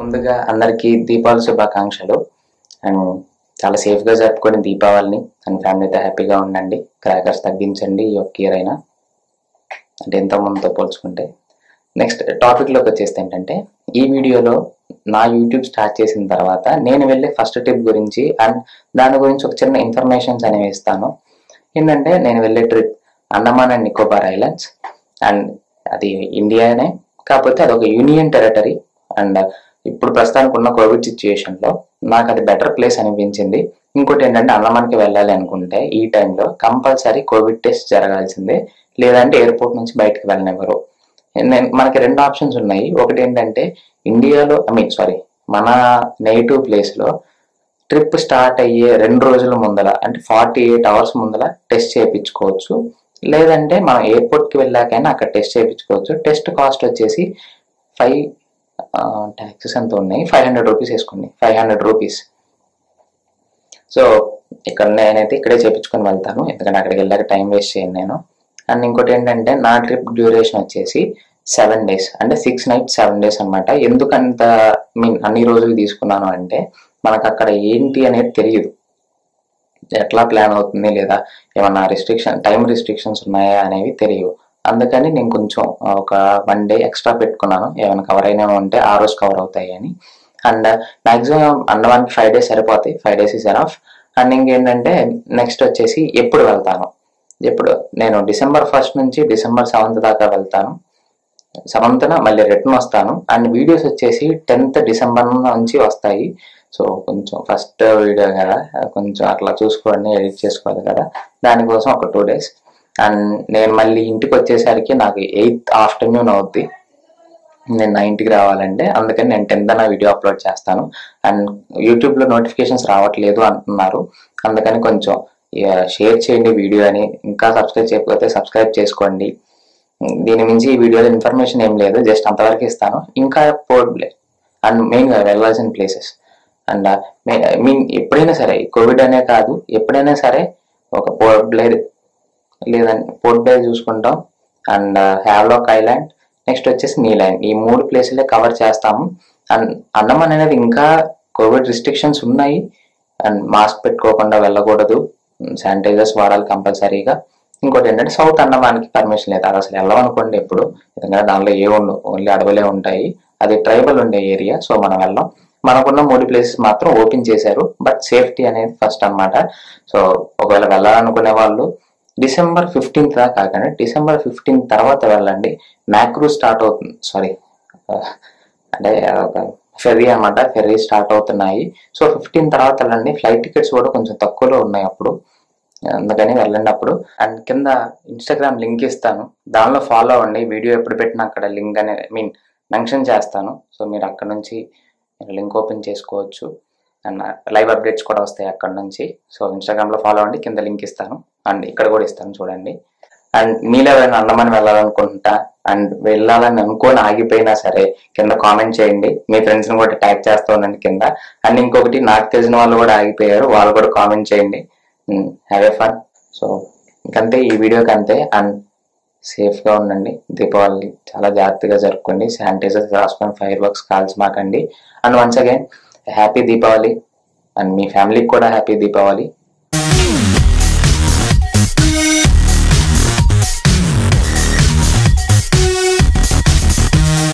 ముందుగా అందరికీ దీపావళి శుభాకాంక్షలు అండ్ చాలా సేఫ్గా జరుపుకొని దీపావళిని అండ్ ఫ్యామిలీతో హ్యాపీగా ఉండండి క్రాకర్స్ తగ్గించండి ఈ ఒక్క ఇయర్ అయినా అంటే ఎంతో ముందుతో పోల్చుకుంటే నెక్స్ట్ టాపిక్లోకి వచ్చేస్తే ఏంటంటే ఈ వీడియోలో నా యూట్యూబ్ స్టార్ట్ చేసిన తర్వాత నేను వెళ్ళే ఫస్ట్ ట్రిప్ గురించి అండ్ దాని గురించి ఒక చిన్న ఇన్ఫర్మేషన్స్ అనేవి ఇస్తాను ఏంటంటే నేను వెళ్ళే trip Andaman and Nicobar islands and అది ఇండియానే కాకపోతే అది ఒక యూనియన్ టెరిటరీ అండ్ ఇప్పుడు ప్రస్తుతానికి ఉన్న కోవిడ్ సిచ్యుయేషన్ లో నాకు అది బెటర్ ప్లేస్ అనిపించింది ఇంకోటి ఏంటంటే అండమాన్కి వెళ్ళాలి అనుకుంటే ఈ టైంలో కంపల్సరీ కోవిడ్ టెస్ట్ జరగాల్సిందే లేదంటే ఎయిర్పోర్ట్ నుంచి బయటకు వెళ్ళనివ్వరు నేను మనకి రెండు ఆప్షన్స్ ఉన్నాయి ఒకటి ఏంటంటే ఇండియాలో ఐ మీన్ సారీ మన నెగిటివ్ ప్లేస్ లో ట్రిప్ స్టార్ట్ అయ్యే రెండు రోజుల ముందల అంటే ఫార్టీ ఎయిట్ అవర్స్ ముందల టెస్ట్ చేయించుకోవచ్చు లేదంటే మనం ఎయిర్పోర్ట్కి వెళ్ళాకైనా అక్కడ టెస్ట్ చేయించుకోవచ్చు టెస్ట్ కాస్ట్ వచ్చేసి ఫైవ్ ట్యాక్సెస్ ఎంత ఉన్నాయి ఫైవ్ హండ్రెడ్ రూపీస్ వేసుకోండి ఫైవ్ హండ్రెడ్ రూపీస్ సో ఇక్కడ నేనైతే ఇక్కడే చేయించుకొని వెళ్తాను ఎందుకంటే అక్కడికి వెళ్ళాక టైం వేస్ట్ చేయను నేను అండ్ ఇంకోటి ఏంటంటే నా ట్రిప్ డ్యూరేషన్ వచ్చేసి సెవెన్ డేస్ అంటే సిక్స్ నైట్ సెవెన్ డేస్ అనమాట ఎందుకంత మీన్ అన్ని రోజులు తీసుకున్నాను అంటే మనకు అక్కడ ఏంటి అనేది తెలియదు ఎట్లా ప్లాన్ అవుతుంది లేదా ఏమన్నా రిస్ట్రిక్షన్ టైం రిస్ట్రిక్షన్స్ ఉన్నాయా అనేవి తెలియవు అందుకని నేను కొంచెం ఒక వన్ డే ఎక్స్ట్రా పెట్టుకున్నాను ఏమైనా కవర్ అయినా ఉంటే ఆ రోజు కవర్ అవుతాయి అని అండ్ మాక్సిమం అండమాన్కి ఫైవ్ డేస్ సరిపోతాయి five days is enough and ఇంకేంటంటే నెక్స్ట్ వచ్చేసి ఎప్పుడు వెళ్తాను ఎప్పుడు నేను డిసెంబర్ ఫస్ట్ నుంచి డిసెంబర్ సెవెంత్ దాకా వెళ్తాను సెవెంత్న మళ్ళీ రిటర్న్ వస్తాను అండ్ వీడియోస్ వచ్చేసి టెన్త్ డిసెంబర్ నుంచి వస్తాయి సో కొంచెం ఫస్ట్ వీడియో కదా కొంచెం అట్లా చూసుకోండి ఎడిట్ చేసుకోవాలి కదా దానికోసం ఒక టూ డేస్ అండ్ నేను మళ్ళీ ఇంటికి వచ్చేసరికి నాకు ఎయిత్ ఆఫ్టర్నూన్ అవుద్ది నేను నా ఇంటికి రావాలంటే అందుకని నేను టెన్త్ నా వీడియో అప్లోడ్ చేస్తాను అండ్ యూట్యూబ్లో నోటిఫికేషన్స్ రావట్లేదు అంటున్నారు అందుకని కొంచెం షేర్ చేయండి వీడియో అని ఇంకా సబ్స్క్రైబ్ చేయకపోతే సబ్స్క్రైబ్ చేసుకోండి దీని మించి ఈ వీడియోలో ఇన్ఫర్మేషన్ ఏం లేదు జస్ట్ అంతవరకు ఇస్తాను ఇంకా పోర్ట్ ప్లే అండ్ మెయిన్గా వెళ్ళాల్సిన ప్లేసెస్ అండ్ మీన్ ఎప్పుడైనా సరే కోవిడ్ అనే కాదు ఎప్పుడైనా సరే ఒక పోర్ట్ బ్లేర్ లేదంటే పోర్ట్ బ్లేర్ చూసుకుంటాం అండ్ హ్యావ్లాక్ ఐలాండ్ నెక్స్ట్ వచ్చేసి నీలాండ్ ఈ మూడు ప్లేసులే కవర్ చేస్తాము అండ్ అండమాన్ అనేది ఇంకా కోవిడ్ రిస్ట్రిక్షన్స్ ఉన్నాయి అండ్ మాస్క్ పెట్టుకోకుండా వెళ్ళకూడదు శానిటైజర్స్ వాడాలి కంపల్సరీగా ఇంకోటి ఏంటంటే సౌత్ అండమాన్కి పర్మిషన్ లేదు అది అసలు వెళ్ళమనుకోండి ఎప్పుడు ఎందుకంటే దానిలో ఏ ఉండు ఓన్లీ అడవులే ఉంటాయి అది ట్రైబల్ ఉండే ఏరియా సో మనం వెళ్ళాం మనకున్న మూడు ప్లేసెస్ మాత్రం ఓపెన్ చేశారు బట్ సేఫ్టీ అనేది ఫస్ట్ అన్నమాట సో ఒకవేళ వెళ్ళాలనుకునే వాళ్ళు డిసెంబర్ ఫిఫ్టీన్త్ దాకా కాకండి డిసెంబర్ ఫిఫ్టీన్త్ తర్వాత వెళ్ళండి మ్యాక్రూ స్టార్ట్ అవుతుంది సారీ అంటే ఒక ఫెర్రీ అనమాట ఫెర్రీ స్టార్ట్ అవుతున్నాయి సో ఫిఫ్టీన్ తర్వాత వెళ్ళండి ఫ్లైట్ టికెట్స్ కూడా కొంచెం తక్కువలో ఉన్నాయి అప్పుడు అందుకని వెళ్ళండి అప్పుడు అండ్ కింద ఇన్స్టాగ్రామ్ లింక్ ఇస్తాను దానిలో ఫాలో అవ్వండి వీడియో ఎప్పుడు పెట్టినా అక్కడ లింక్ అనే మీన్ మెన్షన్ చేస్తాను సో మీరు అక్కడ నుంచి లింక్ ఓపెన్ చేసుకోవచ్చు అండ్ లైవ్ అప్డేట్స్ కూడా వస్తాయి అక్కడ నుంచి సో ఇన్స్టాగ్రామ్లో ఫాలో అవ్వండి కింద లింక్ ఇస్తాను అండ్ ఇక్కడ కూడా ఇస్తాను చూడండి అండ్ మీలో ఎవరైనా అందమని వెళ్ళాలనుకుంటా అండ్ వెళ్ళాలని అనుకోని ఆగిపోయినా సరే కింద కామెంట్ చేయండి మీ ఫ్రెండ్స్ని కూడా ట్యాగ్ చేస్తూ ఉండండి కింద అండ్ ఇంకొకటి నాకు తెలిసిన వాళ్ళు కూడా ఆగిపోయారు వాళ్ళు కూడా కామెంట్ చేయండి హ్యావ్ ఏ ఫన్ సో ఇంకంతే ఈ వీడియోకి అంతే అండ్ సేఫ్గా ఉండండి దీపావళి చాలా జాగ్రత్తగా జరుపుకోండి శానిటైజర్స్ రాసుకొని ఫైర్ వర్క్స్ కాల్స్ మాకండి and once again happy Deepavali and మీ ఫ్యామిలీకి కూడా హ్యాపీ దీపావళి